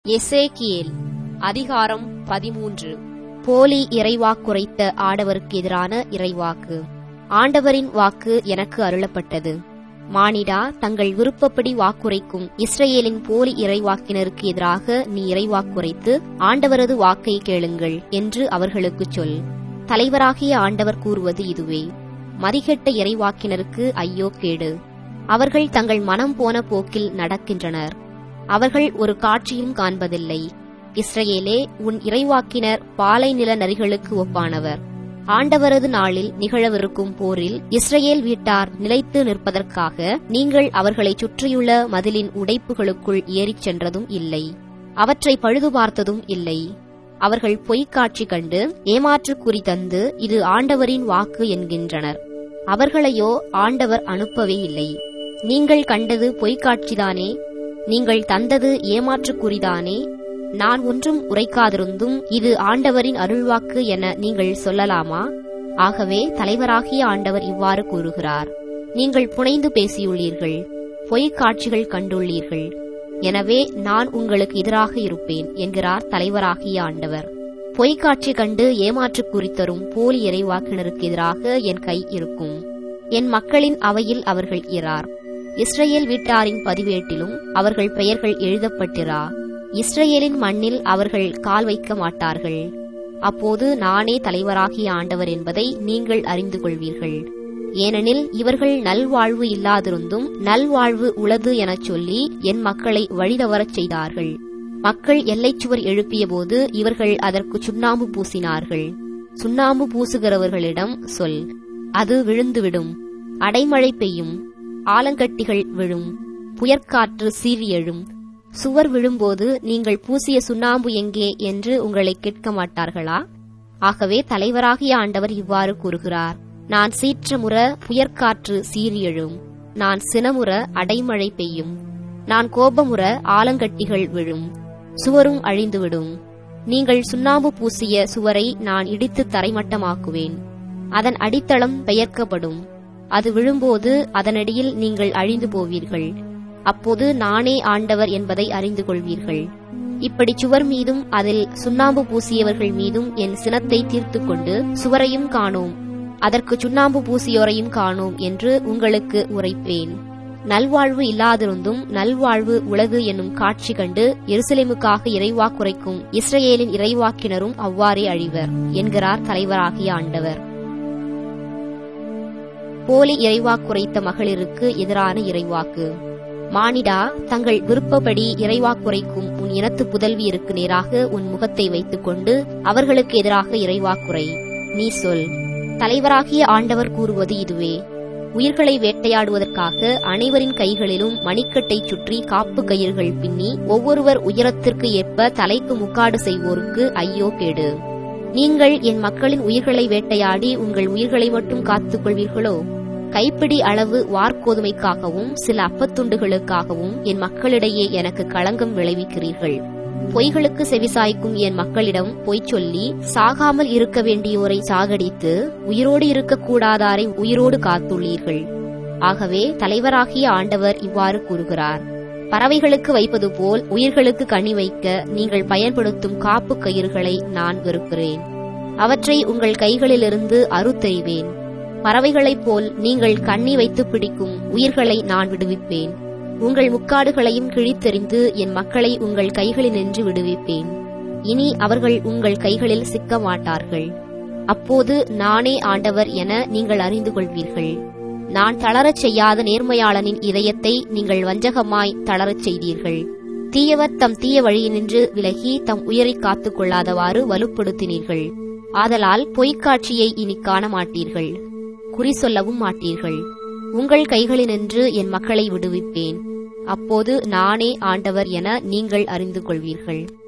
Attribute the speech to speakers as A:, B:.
A: எசேக்கியேல் அதிகாரம் பதிமூன்று போலி இறைவாக்குரைத்த ஆடவருக்கு எதிரான இறைவாக்கு ஆண்டவரின் வாக்கு எனக்கு அருளப்பட்டது மானிடா தங்கள் விருப்பப்படி வாக்குரைக்கும் இஸ்ரேலின் போலி இறைவாக்கினருக்கு எதிராக நீ இறைவாக்குரைத்து ஆண்டவரது வாக்கை கேளுங்கள் என்று அவர்களுக்குச் சொல் தலைவராகிய ஆண்டவர் கூறுவது இதுவே மதிகெட்ட இறைவாக்கினருக்கு ஐயோ கேடு அவர்கள் தங்கள் மனம் போன போக்கில் நடக்கின்றனர் அவர்கள் ஒரு காட்சியும் காண்பதில்லை இஸ்ரவேலே உன் இறைவாக்கினர் பாலை நில நரிகளுக்கு ஒப்பானவர் ஆண்டவரது நாளில் நிகழவிருக்கும் போரில் இஸ்ரவேல் வீட்டார் நிலைத்து நிற்பதற்காக நீங்கள் அவர்களைச் சுற்றியுள்ள மதிலின் உடைப்புகளுக்குள் ஏறிச் சென்றதும் இல்லை அவற்றை பழுது பார்த்ததும் இல்லை அவர்கள் பொய்க்காட்சி கண்டு ஏமாற்று குறி தந்து இது ஆண்டவரின் வாக்கு என்கின்றனர் அவர்களையோ ஆண்டவர் அனுப்பவே இல்லை நீங்கள் கண்டது பொய்க்காட்சிதானே நீங்கள் தந்தது ஏமாற்று குறிதானே நான் ஒன்றும் உரைக்காதிருந்தும் இது ஆண்டவரின் அருள்வாக்கு என நீங்கள் சொல்லலாமா ஆகவே தலைவராகிய ஆண்டவர் இவ்வாறு கூறுகிறார் நீங்கள் புனைந்து பேசியுள்ளீர்கள் பொய்க் காட்சிகள் கண்டுள்ளீர்கள் எனவே நான் உங்களுக்கு எதிராக இருப்பேன் என்கிறார் தலைவராகிய ஆண்டவர் பொய்க்காட்சி கண்டு ஏமாற்று குறித்தரும் போலி இறைவாக்கினருக்கு எதிராக என் கை இருக்கும் என் மக்களின் அவையில் அவர்கள் இரார் இஸ்ரேல் வீட்டாரின் பதிவேட்டிலும் அவர்கள் பெயர்கள் எழுதப்பட்டிரா இஸ்ரேலின் மண்ணில் அவர்கள் கால் வைக்க மாட்டார்கள் அப்போது நானே தலைவராகிய ஆண்டவர் என்பதை நீங்கள் அறிந்து கொள்வீர்கள் ஏனெனில் இவர்கள் நல்வாழ்வு இல்லாதிருந்தும் நல்வாழ்வு உளது எனச் சொல்லி என் மக்களை வழிதவரச் செய்தார்கள் மக்கள் எல்லைச்சுவர் எழுப்பியபோது இவர்கள் அதற்கு சுண்ணாம்பு பூசினார்கள் சுண்ணாம்பு பூசுகிறவர்களிடம் சொல் அது விழுந்துவிடும் அடைமழை பெய்யும் ஆலங்கட்டிகள் விழும் புயற்காற்று சீறி எழும் சுவர் விழும்போது நீங்கள் பூசிய சுண்ணாம்பு எங்கே என்று உங்களை கேட்க மாட்டார்களா ஆகவே தலைவராகிய ஆண்டவர் இவ்வாறு கூறுகிறார் நான் சீற்றமுற புயற்காற்று சீறி எழும் நான் சினமுற அடைமழை பெய்யும் நான் கோபமுற ஆலங்கட்டிகள் விழும் சுவரும் அழிந்துவிடும் நீங்கள் சுண்ணாம்பு பூசிய சுவரை நான் இடித்து தரைமட்டமாக்குவேன் அதன் அடித்தளம் பெயர்க்கப்படும் அது விழும்போது அதனடியில் நீங்கள் அழிந்து போவீர்கள் அப்போது நானே ஆண்டவர் என்பதை அறிந்து கொள்வீர்கள் இப்படி சுவர் மீதும் அதில் சுண்ணாம்பு பூசியவர்கள் மீதும் என் சினத்தை தீர்த்து கொண்டு சுவரையும் காணோம் அதற்கு சுண்ணாம்பு பூசியோரையும் காணோம் என்று உங்களுக்கு உரைப்பேன் நல்வாழ்வு இல்லாதிருந்தும் நல்வாழ்வு உலகு என்னும் காட்சி கண்டு எருசலேமுக்காக இறைவா குறைக்கும் இஸ்ரேலின் இறைவாக்கினரும் அவ்வாறே அழிவர் என்கிறார் தலைவராகிய ஆண்டவர் போலி இறைவாக்குரைத்த மகளிருக்கு எதிரான இறைவாக்கு மானிடா தங்கள் விருப்பப்படி இறைவாக்குரைக்கும் உன் இனத்து புதல்வியருக்கு நேராக உன் முகத்தை வைத்துக் கொண்டு அவர்களுக்கு எதிராக இறைவாக்குரை நீ சொல் தலைவராகிய ஆண்டவர் கூறுவது இதுவே உயிர்களை வேட்டையாடுவதற்காக அனைவரின் கைகளிலும் மணிக்கட்டை சுற்றி காப்பு கயிறுகள் பின்னி ஒவ்வொருவர் உயரத்திற்கு ஏற்ப தலைக்கு முக்காடு செய்வோருக்கு ஐயோ கேடு நீங்கள் என் மக்களின் உயிர்களை வேட்டையாடி உங்கள் உயிர்களை மட்டும் காத்துக் கொள்வீர்களோ கைப்பிடி அளவு வார்கோதுமைக்காகவும் சில அப்பத்துண்டுகளுக்காகவும் என் மக்களிடையே எனக்கு களங்கம் விளைவிக்கிறீர்கள் பொய்களுக்கு செவிசாய்க்கும் என் மக்களிடம் பொய் சொல்லி சாகாமல் இருக்க வேண்டியோரை சாகடித்து உயிரோடு இருக்கக்கூடாதாரை உயிரோடு காத்துள்ளீர்கள் ஆகவே தலைவராகிய ஆண்டவர் இவ்வாறு கூறுகிறார் பறவைகளுக்கு வைப்பது போல் உயிர்களுக்கு கனி வைக்க நீங்கள் பயன்படுத்தும் காப்பு கயிறுகளை நான் வெறுக்கிறேன் அவற்றை உங்கள் கைகளிலிருந்து அறுத்தெறிவேன் பறவைகளைப் போல் நீங்கள் கண்ணி வைத்து பிடிக்கும் உயிர்களை நான் விடுவிப்பேன் உங்கள் முக்காடுகளையும் கிழித்தெறிந்து என் மக்களை உங்கள் கைகளினின்று விடுவிப்பேன் இனி அவர்கள் உங்கள் கைகளில் சிக்க மாட்டார்கள் அப்போது நானே ஆண்டவர் என நீங்கள் அறிந்து கொள்வீர்கள் நான் தளரச் செய்யாத நேர்மையாளனின் இதயத்தை நீங்கள் வஞ்சகமாய் தளரச் செய்தீர்கள் தீயவர் தம் தீய வழியினின்று விலகி தம் உயிரை காத்துக் கொள்ளாதவாறு வலுப்படுத்தினீர்கள் ஆதலால் பொய்க்காட்சியை இனி காண மாட்டீர்கள் குறி சொல்லவும் மாட்டீர்கள் உங்கள் கைகளினின்று என் மக்களை விடுவிப்பேன் அப்போது நானே ஆண்டவர் என நீங்கள் அறிந்து கொள்வீர்கள்